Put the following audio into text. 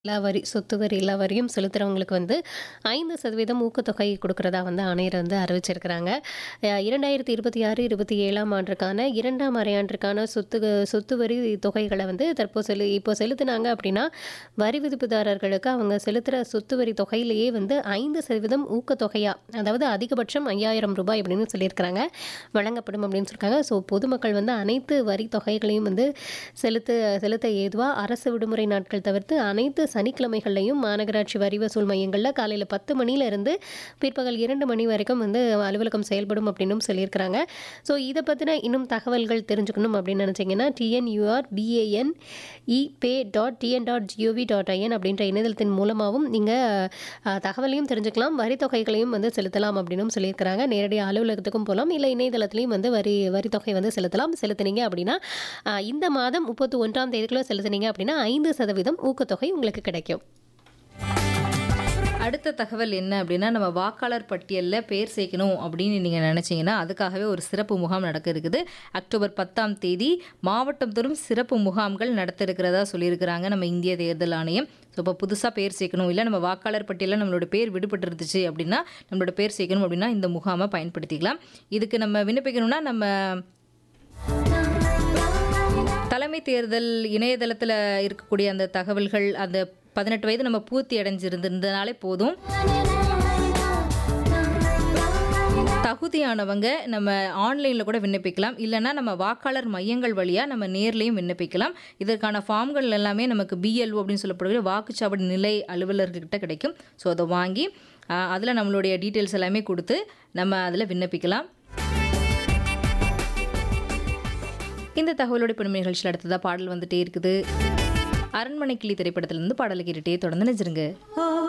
எல்லா வரி சொத்து வரி எல்லா வரியும் செலுத்துறவங்களுக்கு வந்து 5% ஊக்கத்தொகை குடுக்கிறதா வந்து ஆணையர் வந்து அறிவிச்சிருக்கிறாங்க. அ 2026, 27ஆம் ஆண்டிற்கான 2ஆம் அரையாண்டிற்கான சொத்து சொத்து வரி தொகைகள வந்து தற்போ செலு இப்போ செலுத்துனாங்க அப்படின்னா, வரி விதிப்புதாரர்களுக்கு அவங்க செலுத்துற சொத்து வரி தொகையிலேயே வந்து 5% ஊக்கத்தொகையா, அதாவது அதிகபட்சம் ரூ. 5000 அப்படின்னு சொல்லியிருக்கிறாங்க. வழங்கப்படும் அப்படின்னு சொல்லியிருக்காங்க. ஸோ பொதுமக்கள் வந்து அனைத்து வரி தொகைகளையும் வந்து செலுத்த செலுத்த ஏதுவா அரசு விடுமுறை நாட்கள் தவிர்த்து அனைத்து சனிக்கிழமைகள்லயும் மாநகராட்சி வரி வசூல் மையங்கள்ல காலையில 10 மணில இருந்து பிற்பகல் 2 மணி வரைக்கும் வந்து அலுவலகம் செயல்படும் அப்படின்னும் சொல்லியிருக்கிறாங்க. ஸோ இத பத்தின இன்னும் தகவல்கள் தெரிஞ்சுக்கணும் அப்படின்னு நினைச்சீங்கன்னா, TN urban epay dot TN dot gov dot in அப்படின்ற இணையதளத்தின் மூலமாவும் நீங்க அ தகவலையும் தெரிஞ்சுக்கலாம். வரி தொகைகளையும் வந்து செலுத்தலாம் அப்படின்னும் சொல்லியிருக்கிறாங்க. நேரடியா அலுவலகத்துக்கும் போலாம். இல்ல இணையதளத்திலயும் வந்து வரி வரி தொகை வந்து செலுத்தலாம். செலுத்துனீங்க அப்படின்னா, அ இந்த மாதம் 31ஆம் தேதிக்குள்ள செலுத்துனீங்க அப்படின்னா 5% ஊக்கத்தொகை உங்களுக்கு கிடைக்கும். அடுத்த தகவல் என்ன அப்படின்னா, நம்ம வாக்காளர் பட்டியல்ல பேர் சேர்க்கணும் அப்படின்னு நீங்க நினைச்சீங்கன்னா, அதுக்காகவே ஒரு சிறப்பு முகாம் நடக்க இருக்குது. அக்டோபர் 10ஆம் தேதி மாவட்டம் தோறும் சிறப்பு முகாம்கள் நடத்த இருக்கிறதா சொல்லியிருக்கிறாங்க நம்ம இந்திய தேர்தல் ஆணையம். ஸோ இப்போ புதுசா பேர் சேர்க்கணும், இல்ல நம்ம வாக்காளர் பட்டியல்ல நம்மளோட பேர் விடுபட்டு இருந்துச்சு அப்படின்னா, நம்மளோட பேர் சேர்க்கணும் அப்படின்னா இந்த முகாம பயன்படுத்திக்கலாம். இதுக்கு நம்ம விண்ணப்பிக்கணும்னா நம்ம தலைமை தேர்தல் இணையதளத்துல இருக்கக்கூடிய அந்த தகவல்கள், அந்த 18 வயது நம்ம பூர்த்தி அடைஞ்சிருந்திருந்தனாலே போதும். தகுதியானவங்க நம்ம ஆன்லைன்ல கூட விண்ணப்பிக்கலாம். இல்லன்னா நம்ம வாக்காளர் மையங்கள் வழியா நம்ம நேர்லயும் விண்ணப்பிக்கலாம். இதற்கான ஃபார்ம்கள் எல்லாமே நமக்கு பிஎல்ஓ அப்படின்னு சொல்லப்படுகிற வாக்குச்சாவடி நிலை அலுவலர்கிட்ட கிடைக்கும். ஸோ அத வாங்கி அ அதுல நம்மளுடைய டீட்டெயில்ஸ் எல்லாமே குடுத்து நம்ம அதுல விண்ணப்பிக்கலாம். இந்த தகவலோட இப்போ நம்ம நிகழ்ச்சியில் அடுத்ததா பாடல் வந்துட்டே இருக்குது. அரண்மனை கிளி திரைப்படத்திலிருந்து பாடலை கேட்டுட்டே தொடர்ந்து நினைச்சிருங்க.